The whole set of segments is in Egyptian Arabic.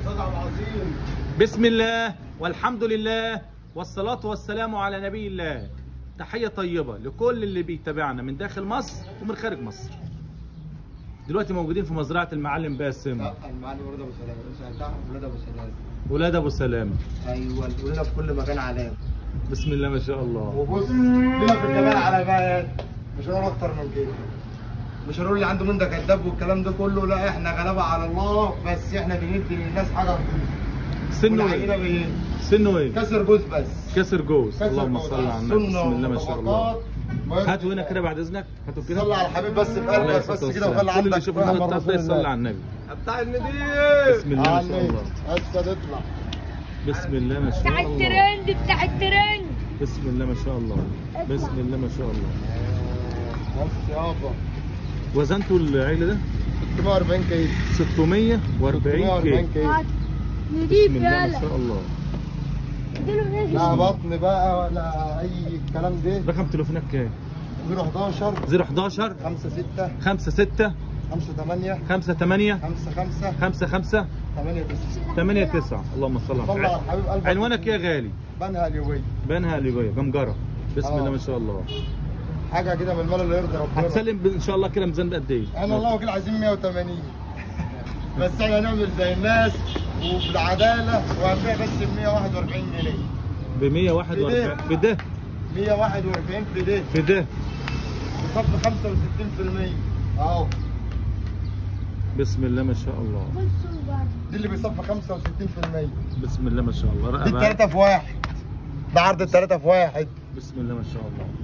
استاذ عبد العظيم بسم الله والحمد لله والصلاة والسلام على نبي الله تحية طيبة لكل اللي بيتابعنا من داخل مصر ومن خارج مصر دلوقتي موجودين في مزرعة المعلم باسم لا المعلم ولاد ابو سلام الاسم بتاعهم ولاد ابو سلام ولاد ابو سلام ايوه ولنا في كل مكان علامه بسم الله ما شاء الله وبص لنا في الجمال علامات مش هنقول اكتر من كده مش هنقول اللي عنده من ده كذاب والكلام ده كله لا احنا غلابه على الله بس احنا بندي للناس حاجه نضيفه سنه والعينه ايه بايه سنه ايه كسر جوز بس كسر جوز كسر اللهم جوز. صل على النبي السنة بسم الله ما شاء الله والطبقات. ما هاتوا هنا كده بعد اذنك هاتوا كده صلي على الحبيب بس في عليه قلبك الصلاة بس كده والسلام. وخلي كل اللي عندك يشوف فهم الحلقة الرسول ده يصلي الله. على النبي بتاع النبي بسم الله ما شاء الله هسه تطلع بسم الله ما بتاع شاء الله الترند بتاع الترند بسم الله ما شاء الله بسم الله ما شاء الله بس يابا وزنتوا العجل ده 640 كيلو 640 كيلو كيلو نضيف بسم الله ما يلا شاء الله اديله لا نفس بطن بقى ولا اي الكلام ده رقم تليفونك كام 011 011 5 6 5 6 5 8 5 8 5 5 5 5 8 9 8 9 اللهم صل صلى على على الحبيب قلبك عنوانك يا غالي بنها اليومية بنها ليبيا جمجره بسم آه. الله ما شاء الله حاجه كده من المال اللي يرضي ربنا هتسلم ان شاء الله كده ميزان قد ايه انا الله وكيل عايزين 180 بس احنا هنعمل زي الناس وبالعداله وهنبيع بس ب 141 جنيه ب 141 في ده 141 في ده في ده بصف 65% اهو بسم الله ما شاء الله بصوا بعد دي اللي بيصف 65% بسم الله ما شاء الله دي رقبه الثلاثه في واحد ده عرض الثلاثه في واحد بسم الله ما شاء الله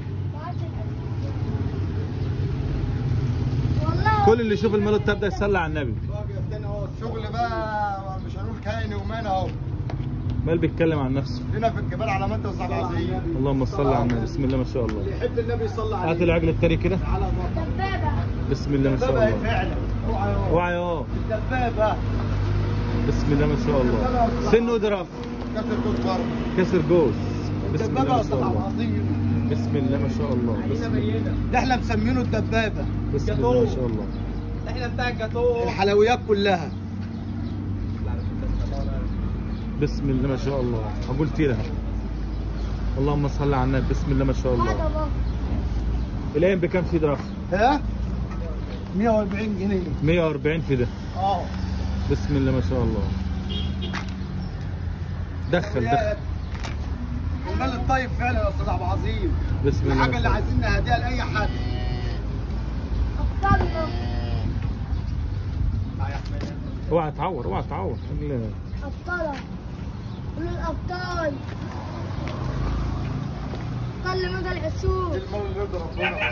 والله كل اللي يشوف المولد ده يصلي على النبي شغل بقى مش هنقول كاين ومان اهو مال بيتكلم عن نفسه لنا في الجبال علامات وصعب عظيم اللهم صل على النبي بسم الله ما شاء الله يحب النبي يصلي عليه هات العجل التاني كده على بطن دبابة بسم الله ما شاء دبابه الله فعلا اوعى يا اوعى اه دبابه بسم الله ما شاء الله سنه درف كسر جوز برضه كسر جوز بسم الله الدبابه ما يا شاء استاذ عبد الله العظيم بسم الله ما شاء الله بسم الله ده احنا مسمينه الدبابه بسم الله ما شاء الله احنا بتاع الجاتوه الحلويات كلها بسم الله ما شاء الله هقول تيرها اللهم صل على النبي بسم الله ما شاء هذا الله بابا الايام بكام في درف ها 140 جنيه 140 في ده اه بسم الله ما شاء الله دخل دخل المال الطيب فعلا يا استاذ عبد العظيم بسم الله الحاجه ما اللي شاء الله عايزين نهديها لاي حد أبطالنا اوعى تعور اوعى تعور ال- أبطالة قولوا الأبطال أبطال مدى العسول دي المال اللي يرضي ربنا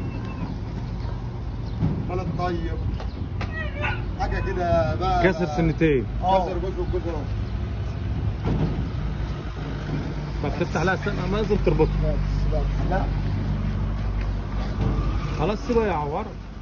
المال الطيب حاجه كده بقى كسر سنتين كسر جزء والجزء اهو ما تفتح لها السنة ما لازم تربطها بس بس لا خلاص سيبها يا عوار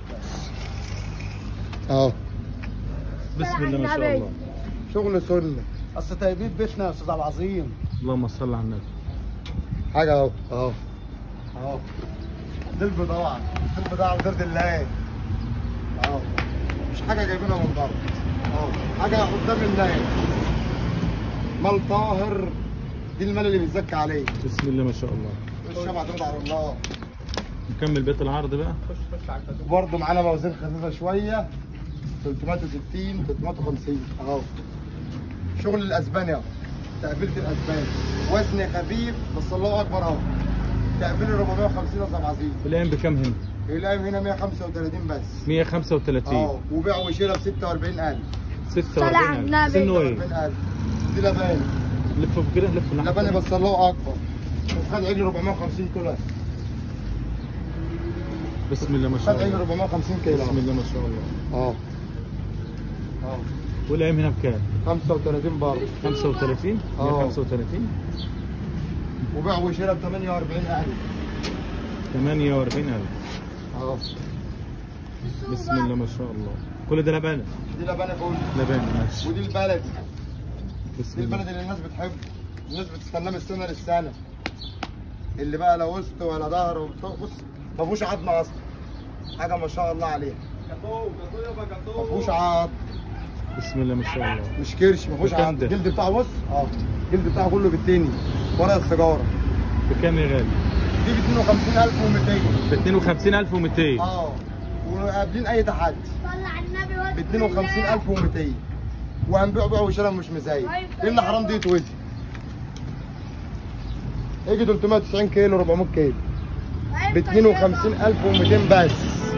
اه بسم الله ما شاء الله شغل سنه اصل تهديد بيتنا يا استاذ عبد العظيم اللهم صل على النبي حاجه اهو اهو اهو دي البضاعه دي البضاعه ودرد الله اهو مش حاجه جايبينها من بره اهو حاجه قدام الناس مال طاهر دي المال اللي بيتزكى عليه بسم الله ما شاء الله الشمعة ترضى على الله نكمل بيت العرض بقى وبرضه معانا موازين خفيفه شويه 360 350 اهو شغل الاسباني اهو تقفيله الاسباني وزن خفيف بس الله اكبر اهو تقفيل 450 يا استاذ عظيم الايام بكام هنا الاقي هنا 135 بس 135 اه وبيع وشراء ب 46000 صلاة على 46 النبي. سنه ايه 46000 دي لباني لف كده لف الناحية لباني التانية. بس الله اكبر وخد عجل 450 كيلو بس بسم الله ما خد شاء عجل الله 450 كيلو بسم الله ما شاء الله اه اه والايام هنا بكام 35 برضه 35 اه. 135 وبيع وشراء ب 48000 48000 اه بسم الله ما شاء الله كل ده لبانه دي لبانه فول لبانه ماشي ودي البلدي بسم دي الله البلد اللي الناس بتحبه الناس بتستناه من السنه للسنه اللي بقى لا وسط ولا ظهر وبتاع- بص ما فيهوش عظم اصلا حاجه ما شاء الله عليها ما فيهوش عظم بسم الله ما شاء الله مش كرش ما فيهوش بكام عند ده؟ الجلد بتاعه بص اه الجلد بتاعه كله بالتاني ورق السيجاره بكام يا غالي؟ دي ب 52200 ب 52200 اه وقابلين اي تحدي صلى على النبي ب واذكر الله. 52200 وهنبيع بيع وشراء مش مزايد ايه اللي حرام دي يتوزن يجي 390 كيلو 400 كيلو ب 52200 بس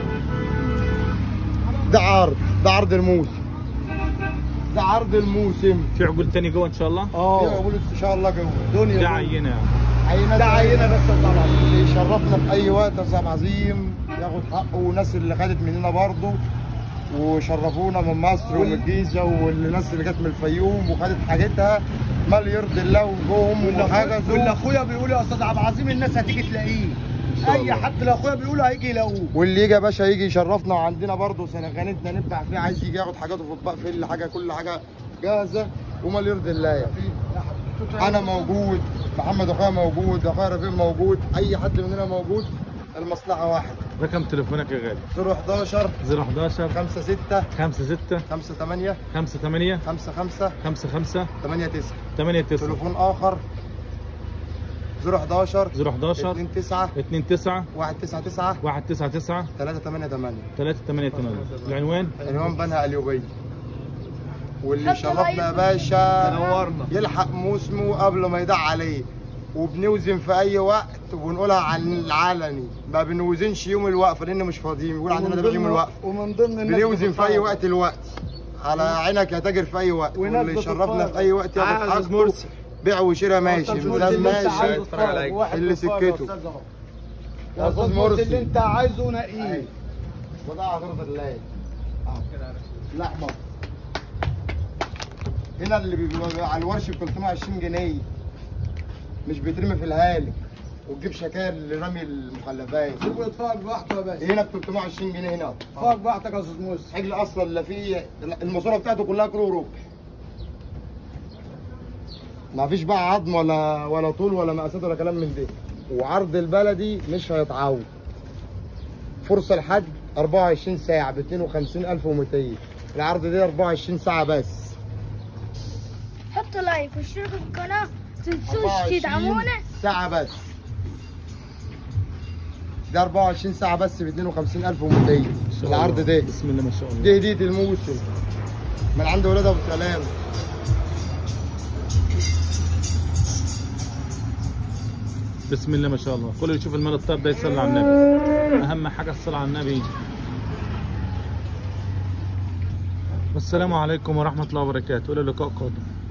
ده عرض ده عرض الموسم ده عرض الموسم في عقول تاني جوه ان شاء الله اه بقول ان شاء الله جوه دنيا ده عينه يعني. عينه ده عينه بس يا أستاذ عظيم. اللي يشرفنا في اي وقت يا استاذ عظيم ياخد حقه والناس اللي خدت مننا برضه وشرفونا من مصر ومن الجيزه والناس اللي جت من الفيوم وخدت حاجتها مال يرضي الله وجوهم وحاجه واللي ذوق اخويا بيقول يا استاذ عبد العظيم الناس هتيجي تلاقيه شاء اي الله. حد اللي اخويا بيقوله هيجي يلاقوه واللي يجي يا باشا يجي يشرفنا وعندنا برضه سنغانتنا نتبع فيه عايز يجي ياخد حاجاته في اطباق فل حاجه كل حاجه جاهزه ومال يرضي الله يعني. انا موجود محمد اخويا موجود اخويا رفيق موجود اي حد مننا موجود المصلحه واحده رقم تليفونك يا غالي 011 011 5 6 5 6 5 8 5 8 5 5 5 5 8 9 8 9 تليفون اخر 011 011 2 9 2 9 1 9 9 1 9 9 3 8 8 3 8 8 العنوان عنوان بنها اليوبيه واللي حط شرفنا يا لايك. باشا نورنا يلحق موسمه قبل ما يضيع عليه وبنوزن في اي وقت وبنقولها عن العلني ما بنوزنش يوم الوقفه لان مش فاضيين بيقول عندنا ده يوم الوقفه ومن ضمن الناس بنوزن في اي بتتصور. وقت الوقت على عينك يا تاجر في اي وقت وناس واللي يشرفنا بتتفرج. في اي وقت ياخد عايز حاجته مرسي. بيع وشراء ماشي أستاذ ميزان مرسي اللي انت ماشي عايزه اتفرج. واحد اللي بيتفرج يا سكته. أستاذ أهو. يا يا استاذ استاذ مرسي اللي مرسي انت عايزه نقيه أيوة. وده عرض الله أهو. لحمه هنا اللي بيبقى على الورش ب 320 جنيه مش بيترمي في الهالك وتجيب شكال لرمي المخلفات سيبه يتفرج براحته يا باشا هنا ب 320 جنيه هنا اتفرج براحتك يا استاذ مرسي حجل اصلا لا فيه الماسوره بتاعته كلها كيلو وربع ما فيش بقى عظم ولا ولا طول ولا مقاسات ولا كلام من ده وعرض البلدي مش هيتعوض فرصه لحد 24 ساعه ب 52200 العرض ده 24 ساعه بس حطوا لايك واشتركوا في القناه تنسوش 24 تدعمونا ساعه بس ده 24 ساعه بس ب 52200 العرض ده بسم الله ما شاء الله دي هدية الموسم من عند ولاد ابو سلام بسم الله ما شاء الله كل اللي يشوف المال الطيب ده يصلي على النبي اهم حاجه الصلاه على النبي والسلام عليكم ورحمه الله وبركاته الى اللقاء قادم